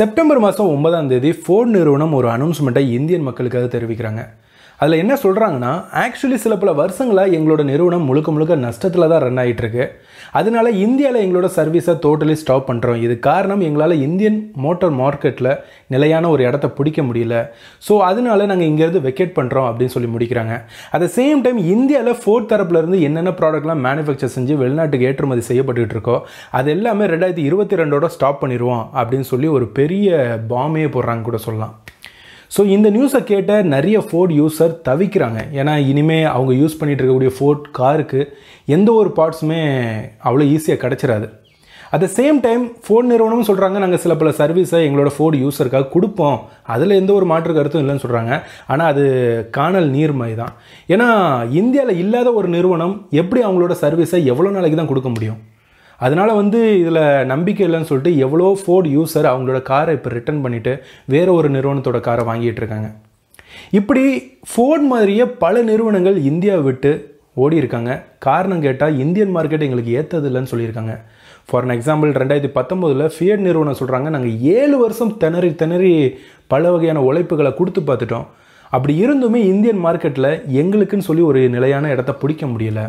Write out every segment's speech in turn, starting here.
September மாதம் ஒன்பதாம் தேதி ஃபோர்ட் நிறுவனம் ஒரு அனௌன்ஸ்மெண்ட்டை இந்தியன் மக்களுக்காக தெரிவிக்கிறாங்க அதில் என்ன சொல்கிறாங்கன்னா ஆக்சுவலி சில பல வருஷங்களாக எங்களோட நிறுவனம் முழுக்க முழுக்க நஷ்டத்தில் தான் ரன் ஆகிட்டு இருக்கு அதனால இந்தியாவில் எங்களோட சர்வீஸை டோட்டலி ஸ்டாப் பண்ணுறோம் இது காரணம் எங்களால் இந்தியன் மோட்டார் மார்க்கெட்டில் நிலையான ஒரு இடத்த பிடிக்க முடியல ஸோ அதனால நாங்கள் இங்கேருந்து வெக்கேட் பண்ணுறோம் அப்படின்னு சொல்லி முடிக்கிறாங்க அட் த சேம் டைம் இந்தியாவில் ஃபோர்த் தரப்புலேருந்து என்னென்ன ப்ராடக்ட்லாம் மேனுஃபேக்சர் செஞ்சு வெளிநாட்டுக்கு ஏற்றுமதி செய்யப்பட்டுட்டு இருக்கோ அது எல்லாமே ரெண்டாயிரத்தி இருபத்தி ரெண்டோட ஸ்டாப் பண்ணிடுவோம் அப்படின்னு சொல்லி ஒரு பெரிய பாமே போடுறாங்க கூட சொல்லலாம் ஸோ இந்த நியூஸை கேட்ட நிறைய ஃபோர்ட் யூசர் தவிக்கிறாங்க ஏன்னா இனிமே அவங்க யூஸ் பண்ணிட்டு இருக்கக்கூடிய ஃபோர்ட் காருக்கு எந்த ஒரு பார்ட்ஸுமே அவ்வளோ ஈஸியாக கிடச்சிடாது at the same time Ford நிறுவனமும் சொல்கிறாங்க நாங்கள் சில பல சர்வீஸை எங்களோட ஃபோர்ட் யூசருக்காக கொடுப்போம் அதில் எந்த ஒரு மாற்று கருத்தும் இல்லைன்னு சொல்கிறாங்க ஆனால் அது காணல் நீர்மை தான் ஏன்னா இந்தியாவில் இல்லாத ஒரு நிறுவனம் எப்படி அவங்களோட சர்வீஸை எவ்வளோ நாளைக்கு தான் கொடுக்க முடியும் அதனால் வந்து இதில் நம்பிக்கை இல்லைன்னு சொல்லிட்டு எவ்வளோ ஃபோர்ட் யூசர் அவங்களோட காரை இப்போ ரிட்டர்ன் பண்ணிவிட்டு வேறு ஒரு நிறுவனத்தோட காரை வாங்கிட்டு இருக்காங்க இப்படி ஃபோர்ட் மாதிரியே பல நிறுவனங்கள் இந்தியாவை விட்டு ஓடி இருக்காங்க காரணம் கேட்டால் இந்தியன் மார்க்கெட் எங்களுக்கு ஏற்றது இல்லைன்னு சொல்லியிருக்காங்க ஃபார் அன் எக்ஸாம்பிள் ரெண்டாயிரத்தி பத்தொம்போதில் ஃபியட் நிறுவனம் சொல்கிறாங்க நாங்கள் ஏழு வருஷம் திணறி திணறி பல வகையான உழைப்புகளை கொடுத்து பார்த்துட்டோம் அப்படி இருந்துமே இந்தியன் மார்க்கெட்டில் எங்களுக்குன்னு சொல்லி ஒரு நிலையான இடத்த பிடிக்க முடியல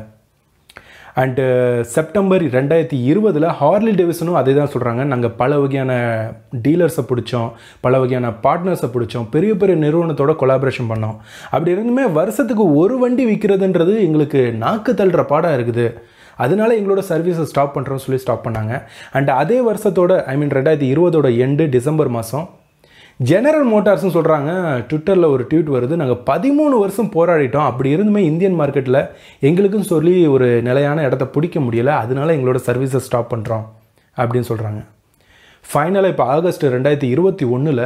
அண்டு செப்டம்பர் ரெண்டாயிரத்தி இருபதில் ஹார்லி டேவிசனும் அதே தான் சொல்கிறாங்க நாங்கள் பல வகையான டீலர்ஸை பிடிச்சோம் பல வகையான பார்ட்னர்ஸை பிடிச்சோம் பெரிய பெரிய நிறுவனத்தோட கொலாபரேஷன் பண்ணோம் அப்படி இருந்துமே வருஷத்துக்கு ஒரு வண்டி விற்கிறதுன்றது எங்களுக்கு நாக்கு தள்ளுற பாடாக இருக்குது அதனால எங்களோட சர்வீஸை ஸ்டாப் பண்ணுறோம்னு சொல்லி ஸ்டாப் பண்ணாங்க அண்ட் அதே வருஷத்தோட ஐ மீன் ரெண்டாயிரத்தி இருபதோட எண்டு டிசம்பர் மாதம் ஜெனரல் மோட்டார்ஸ்னு சொல்கிறாங்க ட்விட்டரில் ஒரு ட்வீட் வருது நாங்கள் பதிமூணு வருஷம் போராடிட்டோம் அப்படி இருந்துமே இந்தியன் மார்க்கெட்டில் எங்களுக்குன்னு சொல்லி ஒரு நிலையான இடத்த பிடிக்க முடியலை அதனால எங்களோட சர்வீஸை ஸ்டாப் பண்ணுறோம் அப்படின்னு சொல்கிறாங்க ஃபைனலாக இப்போ ஆகஸ்ட் ரெண்டாயிரத்தி இருபத்தி ஒன்றில்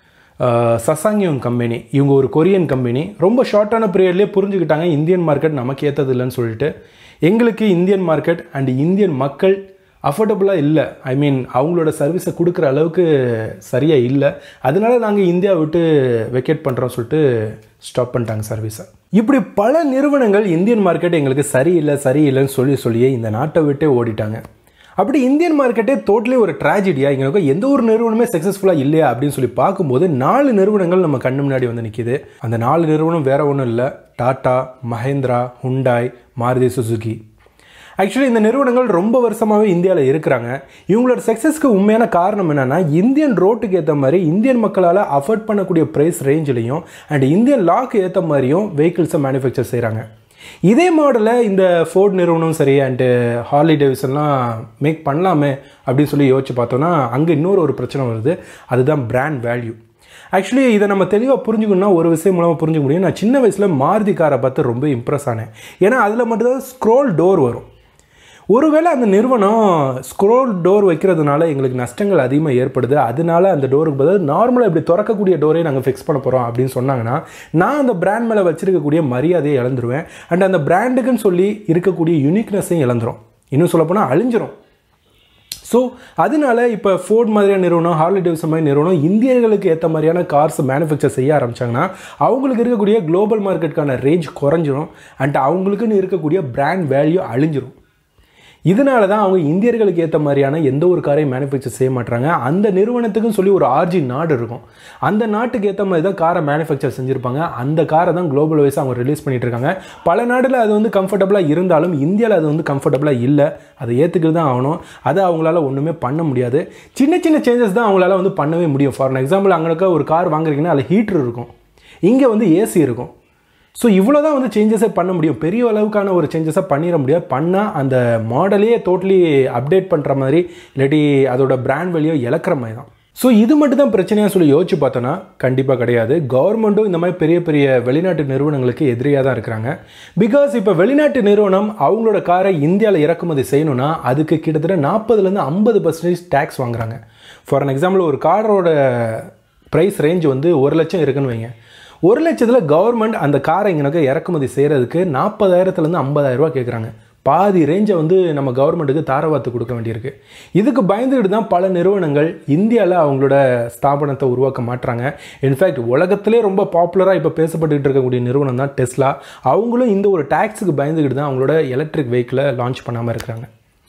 சசாங்கியோங் கம்பெனி இவங்க ஒரு கொரியன் கம்பெனி ரொம்ப ஷார்ட்டான பீரியட்லேயே புரிஞ்சுக்கிட்டாங்க இந்தியன் மார்க்கெட் நமக்கு ஏற்றது இல்லைன்னு சொல்லிட்டு எங்களுக்கு இந்தியன் மார்க்கெட் அண்ட் இந்தியன் மக்கள் அஃபோர்டபுளாக இல்லை ஐ மீன் அவங்களோட சர்வீஸை கொடுக்குற அளவுக்கு சரியாக இல்லை அதனால நாங்கள் இந்தியா விட்டு வெக்கேட் பண்ணுறோம் சொல்லிட்டு ஸ்டாப் பண்ணிட்டாங்க சர்வீஸை இப்படி பல நிறுவனங்கள் இந்தியன் மார்க்கெட் எங்களுக்கு சரியில்லை சரியில்லைன்னு சொல்லி சொல்லியே இந்த நாட்டை விட்டே ஓடிட்டாங்க அப்படி இந்தியன் மார்க்கெட்டே டோட்டலி ஒரு ட்ராஜடியாக எங்களுக்கு எந்த ஒரு நிறுவனமே சக்ஸஸ்ஃபுல்லாக இல்லையா அப்படின்னு சொல்லி பார்க்கும்போது நாலு நிறுவனங்கள் நம்ம கண்ணு முன்னாடி வந்து நிற்கிது அந்த நாலு நிறுவனம் வேற ஒன்றும் இல்லை Tata Mahindra Hyundai Maruti Suzuki actually இந்த நிறுவனங்கள் ரொம்ப வருஷமாகவே இந்தியாவில் இருக்கிறாங்க இவங்களோட சக்ஸஸ்க்கு உண்மையான காரணம் என்னென்னா இந்தியன் ரோட்டுக்கு ஏற்ற மாதிரி இந்தியன் மக்களால் அஃபோர்ட் பண்ணக்கூடிய ப்ரைஸ் ரேஞ்சிலையும் அண்ட் இந்தியன் லாக்கு ஏற்ற மாதிரியும் வெஹிக்கிள்ஸை மேனுஃபேக்சர் செய்கிறாங்க இதே மாடலை இந்த ஃபோர்ட் நிறுவனம் சரி அண்டு ஹார்லி டேவிசன்லாம் மேக் பண்ணலாமே அப்படின்னு சொல்லி யோசிச்சு பார்த்தோன்னா அங்கே இன்னொரு ஒரு பிரச்சனை வருது அதுதான் பிராண்ட் வேல்யூ ஆக்சுவலி இதை நம்ம தெளிவாக புரிஞ்சுக்கணும்னா ஒரு விஷயம் மூலமாக புரிஞ்சுக்க முடியும் நான் சின்ன வயசில் மாருதி காரை பார்த்து ரொம்ப இம்ப்ரெஸ் ஆனேன் ஏன்னா அதில் மட்டும்தான் ஸ்க்ரோல் டோர் வரும் ஒருவேளை அந்த நிறுவனம் ஸ்க்ரோல் டோர் வைக்கிறதுனால எங்களுக்கு நஷ்டங்கள் அதிகமாக ஏற்படுது அதனால அந்த டோருக்கு பதில் நார்மலாக இப்படி திறக்கக்கூடிய டோரே நாங்கள் ஃபிக்ஸ் பண்ண போகிறோம் அப்படின்னு சொன்னாங்கன்னா நான் அந்த பிராண்ட் மேலே வச்சிருக்கக்கூடிய மரியாதையை இழந்துருவேன் அண்ட் அந்த பிராண்டுக்குன்னு சொல்லி இருக்கக்கூடிய யூனிக்னஸையும் இழந்துரும் இன்னும் சொல்லப்போனால் அழிஞ்சிரும் ஸோ அதனால இப்போ ஃபோர்ட் மாதிரியான நிறுவனம் ஹார்லி டேவிசன் மாதிரி நிறுவனம் இந்தியர்களுக்கு ஏற்ற மாதிரியான கார்ஸ் மேனுஃபேக்சர் செய்ய ஆரம்பிச்சாங்கன்னா அவங்களுக்கு இருக்கக்கூடிய குளோபல் மார்க்கெட்டுக்கான ரேஞ்ச் குறைஞ்சிரும் அண்ட் அவங்களுக்குன்னு இருக்கக்கூடிய பிராண்ட் வேல்யூ அழிஞ்சிரும் இதனால தான் அவங்க இந்தியர்களுக்கு ஏற்ற மாதிரியான எந்த ஒரு காரையும் மேனுஃபேக்சர் செய்ய மாட்டாங்க அந்த நிறுவனத்துக்குன்னு சொல்லி ஒரு ஆர்ஜி நாடு இருக்கும் அந்த நாட்டுக்கு ஏற்ற மாதிரி தான் காரை மேனுஃபேக்சர் செஞ்சுருப்பாங்க அந்த காரை தான் குளோபல் வைஸ் அவங்க ரிலீஸ் பண்ணிட்டு இருக்காங்க பல நாடுல அது வந்து கம்ஃபர்டபுளாக இருந்தாலும் இந்தியாவில் அது வந்து கம்ஃபர்டபுளாக இல்லை அதை ஏற்றுக்கிட்டு தான் ஆகணும் அதை அவங்களால ஒன்றுமே பண்ண முடியாது சின்ன சின்ன சேஞ்சஸ் தான் அவங்களால வந்து பண்ணவே முடியும் ஃபார் எக்ஸாம்பிள் அங்கே ஒரு கார் வாங்குறீங்கன்னா அதில் ஹீட்ரு இருக்கும் இங்கே வந்து ஏசி இருக்கும் ஸோ இவ்வளோ தான் வந்து சேஞ்சஸே பண்ண முடியும் பெரிய அளவுக்கான ஒரு சேஞ்சஸை பண்ணிட முடியாது பண்ணால் அந்த மாடலே டோட்டலி அப்டேட் பண்ணுற மாதிரி இல்லாட்டி அதோட பிராண்ட் வேல்யூ இழக்கிற மாதிரி தான் ஸோ இது மட்டும் தான் பிரச்சனையாக சொல்லி யோசிச்சு பார்த்தோன்னா கண்டிப்பாக கிடையாது கவர்மெண்ட்டும் இந்த மாதிரி பெரிய பெரிய வெளிநாட்டு நிறுவனங்களுக்கு எதிரியாக தான் இருக்கிறாங்க பிகாஸ் இப்போ வெளிநாட்டு நிறுவனம் அவங்களோட காரை இந்தியாவில் இறக்குமதி செய்யணும்னா அதுக்கு கிட்டத்தட்ட நாற்பதுலேருந்து ஐம்பது பர்சன்டேஜ் டேக்ஸ் வாங்குறாங்க ஃபார் அன் எக்ஸாம்பிள் ஒரு காரோட ப்ரைஸ் ரேஞ்ச் வந்து ஒரு லட்சம் இருக்குன்னு வைங்க ஒரு லட்சத்தில் கவர்மெண்ட் அந்த காரை இங்கே இறக்குமதி செய்கிறதுக்கு நாற்பதாயிரத்துலேருந்து ஐம்பதாயிரம் ரூபா கேட்குறாங்க பாதி ரேஞ்சை வந்து நம்ம கவர்மெண்ட்டுக்கு தாரவாத்து கொடுக்க வேண்டியிருக்கு இதுக்கு பயந்துக்கிட்டு தான் பல நிறுவனங்கள் இந்தியாவில் அவங்களோட ஸ்தாபனத்தை உருவாக்க மாட்டுறாங்க இன்ஃபேக்ட் உலகத்திலே ரொம்ப பாப்புலராக இப்போ பேசப்பட்டுக்கிட்டு இருக்கக்கூடிய நிறுவனம் தான் டெஸ்லா அவங்களும் இந்த ஒரு டேக்ஸுக்கு பயந்துக்கிட்டு தான் அவங்களோட எலக்ட்ரிக் வெஹிக்கிளை லான்ச் பண்ணாமல் இருக்கிறாங்க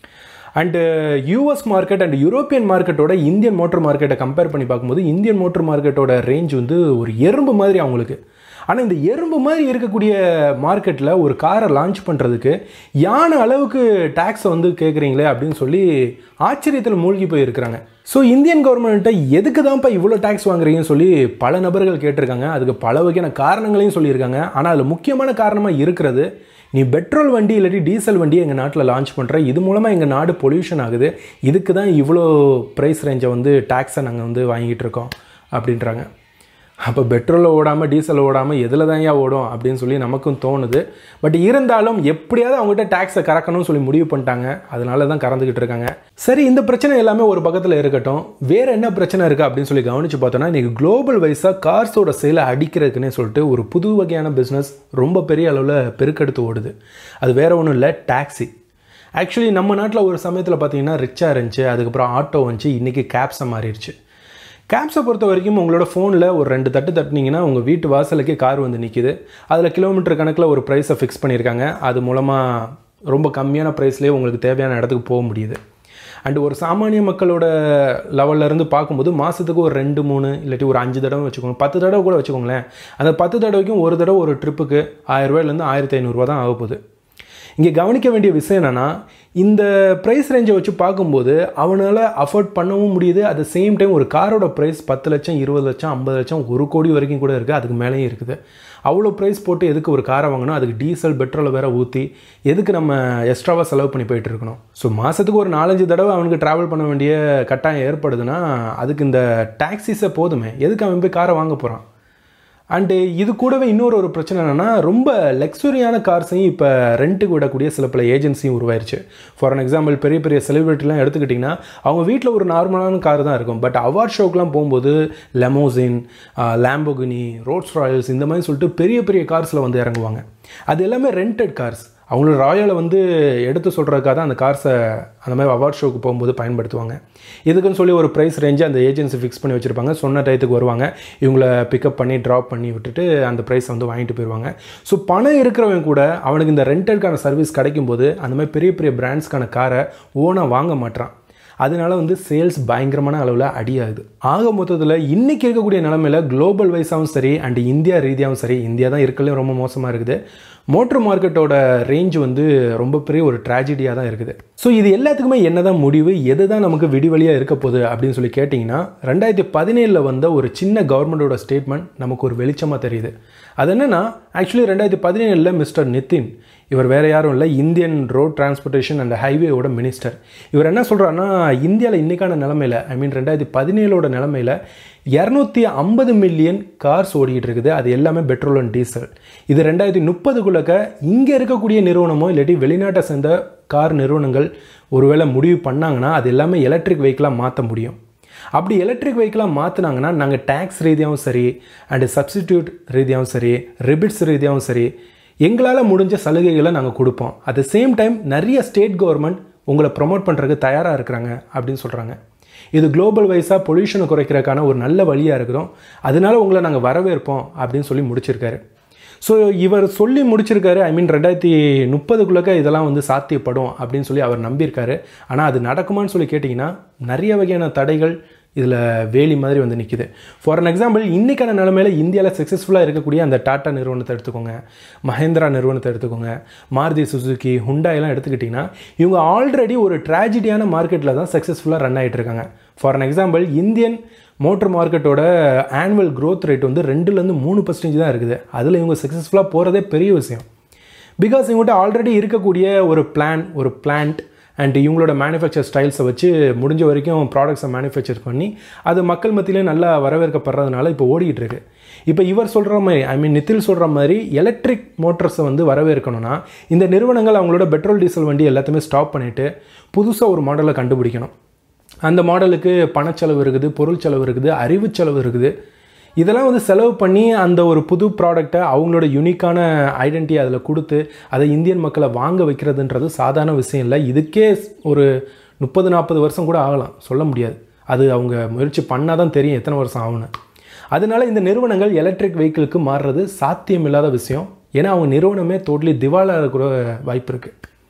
அண்டு யூஎஸ் மார்க்கெட் அண்ட் யூரோப்பியன் மார்க்கெட்டோட இந்தியன் மோட்டர் மார்க்கெட்டை கம்பேர் பண்ணி பார்க்கும்போது இந்தியன் மோட்டர் மார்க்கெட்டோட ரேஞ்ச் வந்து ஒரு எறும்பு மாதிரி அவங்களுக்கு ஆனால் இந்த எறும்பு மாதிரி இருக்கக்கூடிய மார்க்கெட்டில் ஒரு காரை லான்ச் பண்ணுறதுக்கு யானை அளவுக்கு டேக்ஸை வந்து கேட்குறீங்களே அப்படின்னு சொல்லி ஆச்சரியத்தில் மூழ்கி போயிருக்கிறாங்க ஸோ இந்தியன் கவர்மெண்ட்டை எதுக்கு தான்ப்பா இவ்வளோ டேக்ஸ் வாங்குறீங்கன்னு சொல்லி பல நபர்கள் கேட்டிருக்காங்க அதுக்கு பல வகையான காரணங்களையும் சொல்லியிருக்காங்க ஆனால் அதில் முக்கியமான காரணமாக இருக்கிறது நீ பெட்ரோல் வண்டி இல்லாட்டி டீசல் வண்டி எங்கள் நாட்டில் லான்ச் பண்ணுற இது மூலமாக எங்கள் நாடு பொல்யூஷன் ஆகுது இதுக்கு தான் இவ்வளோ ப்ரைஸ் ரேஞ்சை வந்து டேக்ஸை நாங்கள் வந்து வாங்கிட்டு இருக்கோம் அப்படின்றாங்க அப்போ பெட்ரோலில் ஓடாமல் டீசல் ஓடாமல் எதில் தான் ஏன் ஓடும் அப்படின்னு சொல்லி நமக்கும் தோணுது பட் இருந்தாலும் எப்படியாவது அவங்ககிட்ட டேக்ஸை கறக்கணும்னு சொல்லி முடிவு பண்ணிட்டாங்க அதனால தான் கறந்துக்கிட்டு இருக்காங்க சரி இந்த பிரச்சனை எல்லாமே ஒரு பக்கத்தில் இருக்கட்டும் வேறு என்ன பிரச்சனை இருக்குது அப்படின்னு சொல்லி கவனித்து பார்த்தோன்னா இன்றைக்கி குளோபல் வைஸாக கார்ஸோட சேலை அடிக்கிறதுக்குன்னே சொல்லிட்டு ஒரு புது வகையான பிஸ்னஸ் ரொம்ப பெரிய அளவில் பெருக்கெடுத்து ஓடுது அது வேறு ஒன்றும் இல்லை டாக்ஸி ஆக்சுவலி நம்ம நாட்டில் ஒரு சமயத்தில் பார்த்தீங்கன்னா ரிச்சாக இருந்துச்சு அதுக்கப்புறம் ஆட்டோ வந்துச்சு இன்றைக்கி கேப்ஸை மாறிடுச்சு கேப்ஸை பொறுத்த வரைக்கும் உங்களோட ஃபோனில் ஒரு ரெண்டு தட்டு தட்டினீங்கன்னா உங்கள் வீட்டு வாசலுக்கே கார் வந்து நிற்கிது அதில் கிலோமீட்டர் கணக்கில் ஒரு ப்ரைஸை ஃபிக்ஸ் பண்ணியிருக்காங்க அது மூலமாக ரொம்ப கம்மியான ப்ரைஸ்லேயே உங்களுக்கு தேவையான இடத்துக்கு போக முடியுது அண்டு ஒரு சாமானிய மக்களோட லெவல்ல இருந்து பார்க்கும்போது மாதத்துக்கு ஒரு ரெண்டு மூணு இல்லாட்டி ஒரு அஞ்சு தடவை வச்சுக்கோங்க பத்து தடவை கூட வச்சுக்கோங்களேன் அந்த பத்து தடவைக்கும் ஒரு தடவை ஒரு ட்ரிப்புக்கு ஆயிரரூபாயிலேருந்து ஆயிரத்தி ஐநூறுரூவா தான் ஆக போகுது இங்கே கவனிக்க வேண்டிய விஷயம் என்னென்னா இந்த ப்ரைஸ் ரேஞ்சை வச்சு பார்க்கும்போது அவனால் அஃபோர்ட் பண்ணவும் முடியுது அட் த சேம் டைம் ஒரு காரோட ப்ரைஸ் பத்து லட்சம் இருபது லட்சம் ஐம்பது லட்சம் ஒரு கோடி வரைக்கும் கூட இருக்குது அதுக்கு மேலேயும் இருக்குது அவ்வளோ ப்ரைஸ் போட்டு எதுக்கு ஒரு காரை வாங்கணும் அதுக்கு டீசல் பெட்ரோலை வேற ஊற்றி எதுக்கு நம்ம எக்ஸ்ட்ராவாக செலவு பண்ணி போயிட்டு இருக்கணும் ஸோ மாதத்துக்கு ஒரு நாலஞ்சு தடவை அவனுக்கு ட்ராவல் பண்ண வேண்டிய கட்டாயம் ஏற்படுதுன்னா அதுக்கு இந்த டாக்ஸிஸை போதுமே எதுக்கு அவன் போய் காரை வாங்க போகிறான் அண்டு இது கூடவே இன்னொரு ஒரு பிரச்சனை என்னென்னா ரொம்ப லக்ஸுரியான கார்ஸையும் இப்போ ரெண்ட்டுக்கு விடக்கூடிய சில பல ஏஜென்சியும் உருவாயிருச்சு ஃபார் அன் எக்ஸாம்பிள் பெரிய பெரிய செலிபிரிட்டிலாம் எடுத்துக்கிட்டிங்கன்னா அவங்க வீட்டில் ஒரு நார்மலான கார் தான் இருக்கும் பட் அவார்ட் ஷோக்கெலாம் போகும்போது லெமோசின் லேம்போகினி ரோட்ஸ் ராயல்ஸ் இந்த மாதிரி சொல்லிட்டு பெரிய பெரிய கார்ஸில் வந்து இறங்குவாங்க அது எல்லாமே ரெண்டட் கார்ஸ் அவங்களோட ராயலை வந்து எடுத்து சொல்கிறதுக்காக தான் அந்த கார்ஸை அந்த மாதிரி அவார்ட் ஷோக்கு போகும்போது பயன்படுத்துவாங்க இதுக்குன்னு சொல்லி ஒரு ப்ரைஸ் ரேஞ்சை அந்த ஏஜென்சி ஃபிக்ஸ் பண்ணி வச்சுருப்பாங்க சொன்ன டயத்துக்கு வருவாங்க இவங்கள பிக்கப் பண்ணி ட்ராப் பண்ணி விட்டுட்டு அந்த ப்ரைஸை வந்து வாங்கிட்டு போயிடுவாங்க ஸோ பணம் இருக்கிறவங்க கூட அவனுக்கு இந்த ரெண்டலுக்கான சர்வீஸ் கிடைக்கும்போது அந்த மாதிரி பெரிய பெரிய பிராண்ட்ஸ்க்கான காரை ஓனாக வாங்க மாட்டான் அதனால வந்து சேல்ஸ் பயங்கரமான அளவில் அடியாகுது ஆக மொத்தத்தில் இன்றைக்கி இருக்கக்கூடிய நிலமையில் குளோபல் வைஸாகவும் சரி அண்ட் இந்தியா ரீதியாகவும் சரி இந்தியா தான் இருக்கலையும் ரொம்ப மோசமாக இருக்குது மோட்டர் மார்க்கெட்டோட ரேஞ்ச் வந்து ரொம்ப பெரிய ஒரு ட்ராஜடியாக தான் இருக்குது ஸோ இது எல்லாத்துக்குமே என்ன தான் முடிவு எது தான் நமக்கு விடிவழியாக இருக்க போகுது அப்படின்னு சொல்லி கேட்டிங்கன்னா ரெண்டாயிரத்தி பதினேழில் வந்த ஒரு சின்ன கவர்மெண்ட்டோட ஸ்டேட்மெண்ட் நமக்கு ஒரு வெளிச்சமாக தெரியுது அது என்னென்னா ஆக்சுவலி ரெண்டாயிரத்தி பதினேழில் மிஸ்டர் நிதின் இவர் வேறு யாரும் இல்லை இந்தியன் ரோட் டிரான்ஸ்போர்ட்டேஷன் அண்ட் ஹைவேயோட மினிஸ்டர் இவர் என்ன சொல்கிறாருன்னா இந்தியாவில் இன்றைக்கான நிலமையில் ஐ மீன் ரெண்டாயிரத்தி பதினேழோட நிலமையில் இரநூத்தி ஐம்பது மில்லியன் கார்ஸ் ஓடிக்கிட்டு இருக்குது அது எல்லாமே பெட்ரோல் அண்ட் டீசல் இது ரெண்டாயிரத்தி முப்பதுக்குள்ளக்க இங்கே இருக்கக்கூடிய நிறுவனமோ இல்லாட்டி வெளிநாட்டை சேர்ந்த கார் நிறுவனங்கள் ஒருவேளை முடிவு பண்ணாங்கன்னா அது எல்லாமே எலக்ட்ரிக் வெஹிக்கிளாக மாற்ற முடியும் அப்படி எலக்ட்ரிக் வெஹிக்கிளாக மாற்றினாங்கன்னா நாங்கள் டேக்ஸ் ரீதியாகவும் சரி அண்டு சப்ஸ்டிடியூட் ரீதியாகவும் சரி ரிபிட்ஸ் ரீதியாகவும் சரி எங்களால் முடிஞ்ச சலுகைகளை நாங்கள் கொடுப்போம் அட் த சேம் டைம் நிறைய ஸ்டேட் கவர்மெண்ட் உங்களை ப்ரொமோட் பண்ணுறதுக்கு தயாராக இருக்கிறாங்க அப்படின்னு சொல்கிறாங்க இது குளோபல் வைஸாக பொல்யூஷனை குறைக்கிறதுக்கான ஒரு நல்ல வழியாக இருக்கிறோம் அதனால உங்களை நாங்கள் வரவேற்போம் அப்படின்னு சொல்லி முடிச்சிருக்காரு ஸோ இவர் சொல்லி முடிச்சிருக்காரு ஐ மீன் ரெண்டாயிரத்தி முப்பதுக்குள்ளக்க இதெல்லாம் வந்து சாத்தியப்படும் அப்படின்னு சொல்லி அவர் நம்பியிருக்காரு ஆனால் அது நடக்குமான்னு சொல்லி கேட்டிங்கன்னா நிறைய வகையான தடைகள் இதில் வேலி மாதிரி வந்து நிற்கிது ஃபார் அன் எக்ஸாம்பிள் இன்றைக்கான நிலமையில் இந்தியாவில் சக்ஸஸ்ஃபுல்லாக இருக்கக்கூடிய அந்த டாட்டா நிறுவனத்தை எடுத்துக்கோங்க மஹேந்திரா நிறுவனத்தை எடுத்துக்கோங்க மாருதி சுசுகி ஹுண்டாயெல்லாம் எடுத்துக்கிட்டிங்கன்னா இவங்க ஆல்ரெடி ஒரு ட்ராஜடியான மார்க்கெட்டில் தான் சக்ஸஸ்ஃபுல்லாக ரன் ஆகிட்டு இருக்காங்க for an example Indian motor மார்க்கெட்டோட ஆனுவல் க்ரோத் ரேட் வந்து ரெண்டுலேருந்து மூணு பர்சன்டேஜ் தான் இருக்குது அதில் இவங்க சக்ஸஸ்ஃபுல்லாக போகிறதே பெரிய விஷயம் பிகாஸ் இவங்ககிட்ட ஆல்ரெடி இருக்கக்கூடிய ஒரு பிளான் ஒரு பிளான்ட் அண்ட் இவங்களோட மேனுஃபேக்சர் ஸ்டைல்ஸை வச்சு முடிஞ்ச வரைக்கும் ப்ராடக்ட்ஸை மேனுஃபேக்சர் பண்ணி அது மக்கள் மத்தியிலே நல்லா வரவேற்கப்படுறதுனால இப்போ ஓடிட்டு இருக்கு இப்போ இவர் சொல்கிற மாதிரி ஐ மீன் நித்தில் சொல்கிற மாதிரி எலக்ட்ரிக் மோட்டர்ஸை வந்து வரவேற்கணும்னா இந்த நிறுவனங்கள் அவங்களோட பெட்ரோல் டீசல் வண்டி எல்லாத்தையுமே ஸ்டாப் பண்ணிவிட்டு புதுசாக ஒரு மாடலை கண்டுபிடிக்கணும் அந்த மாடலுக்கு பணச்செலவு இருக்குது பொருள் செலவு இருக்குது அறிவு செலவு இருக்குது இதெல்லாம் வந்து செலவு பண்ணி அந்த ஒரு புது ப்ராடக்டை அவங்களோட யூனிக்கான ஐடென்டி அதில் கொடுத்து அதை இந்தியன் மக்களை வாங்க வைக்கிறதுன்றது சாதாரண விஷயம் இல்லை இதுக்கே ஒரு முப்பது நாற்பது வருஷம் கூட ஆகலாம் சொல்ல முடியாது அது அவங்க முயற்சி பண்ணால் தான் தெரியும் எத்தனை வருஷம் ஆகும்னு அதனால இந்த நிறுவனங்கள் எலக்ட்ரிக் வெஹிக்கிளுக்கு மாறுறது சாத்தியம் இல்லாத விஷயம் ஏன்னா அவங்க நிறுவனமே டோட்டலி திவாலாக இருக்கிற வாய்ப்பு இருக்குது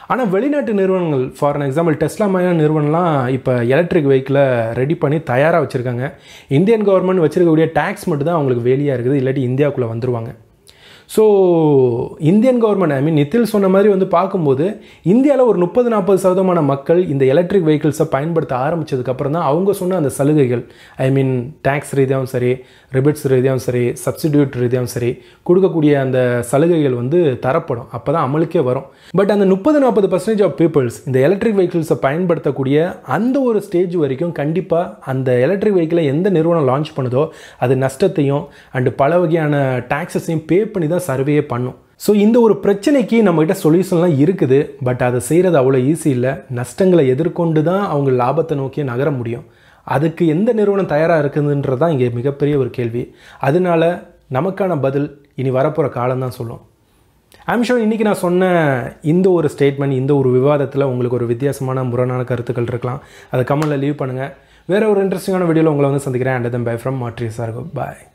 ஆனால் வெளிநாட்டு நிறுவனங்கள் ஃபார் an எக்ஸாம்பிள் டெஸ்லா மாதிரியான நிறுவனம்லாம் இப்போ எலக்ட்ரிக் வெஹிக்கிளை ரெடி பண்ணி தயாராக வச்சுருக்காங்க இந்தியன் கவர்மெண்ட் வச்சிருக்கக்கூடிய டேக்ஸ் மட்டும் தான் அவங்களுக்கு வேலியாக இருக்குது இல்லாட்டி இந்தியாவுக்குள்ளே வந்துருவாங்க so Indian government I mean நித்தில் சொன்ன மாதிரி வந்து பார்க்கும்போது இந்தியாவில் ஒரு முப்பது நாற்பது சதவீதமான மக்கள் இந்த எலக்ட்ரிக் வெஹிக்கிள்ஸை பயன்படுத்த ஆரம்பித்ததுக்கப்புறம் தான் அவங்க சொன்ன அந்த சலுகைகள் ஐ மீன் டேக்ஸ் ரீதியாகவும் சரி ரிபிட்ஸ் ரீதியாகவும் சரி சப்சிடியூட் ரீதியாகவும் சரி கொடுக்கக்கூடிய அந்த சலுகைகள் வந்து தரப்படும் அப்போ தான் அமலுக்கே வரும் பட் அந்த முப்பது நாற்பது பர்சன்டேஜ் ஆஃப் பீப்புள்ஸ் இந்த எலக்ட்ரிக் வெஹிக்கிள்ஸை பயன்படுத்தக்கூடிய அந்த ஒரு ஸ்டேஜ் வரைக்கும் கண்டிப்பாக அந்த எலக்ட்ரிக் வெஹிக்கிளை எந்த நிறுவனம் லான்ச் பண்ணுதோ அது நஷ்டத்தையும் அண்டு பல வகையான டேக்ஸஸையும் பே பண்ணி தான் சர்வேயே பண்ணும் ஸோ இந்த ஒரு பிரச்சனைக்கு நம்மகிட்ட சொல்யூஷன்லாம் இருக்குது பட் அதை செய்கிறது அவ்வளோ ஈஸி இல்லை நஷ்டங்களை எதிர்கொண்டு தான் அவங்க லாபத்தை நோக்கி நகர முடியும் அதுக்கு எந்த நிறுவனம் தயாராக இருக்குதுன்றது தான் இங்கே மிகப்பெரிய ஒரு கேள்வி அதனால நமக்கான பதில் இனி வரப்போகிற காலம் தான் சொல்லும் ஐம் ஷோர் இன்றைக்கி நான் சொன்ன இந்த ஒரு ஸ்டேட்மெண்ட் இந்த ஒரு விவாதத்தில் உங்களுக்கு ஒரு வித்தியாசமான முரணான கருத்துக்கள் இருக்கலாம் அதை கமெண்டில் லீவ் பண்ணுங்கள் வேறு ஒரு இன்ட்ரெஸ்டிங்கான வீடியோவில் உங்களை வந்து சந்திக்கிறேன் அண்ட் தன் பை ஃப்ரம் மாட்ரி சார் பாய்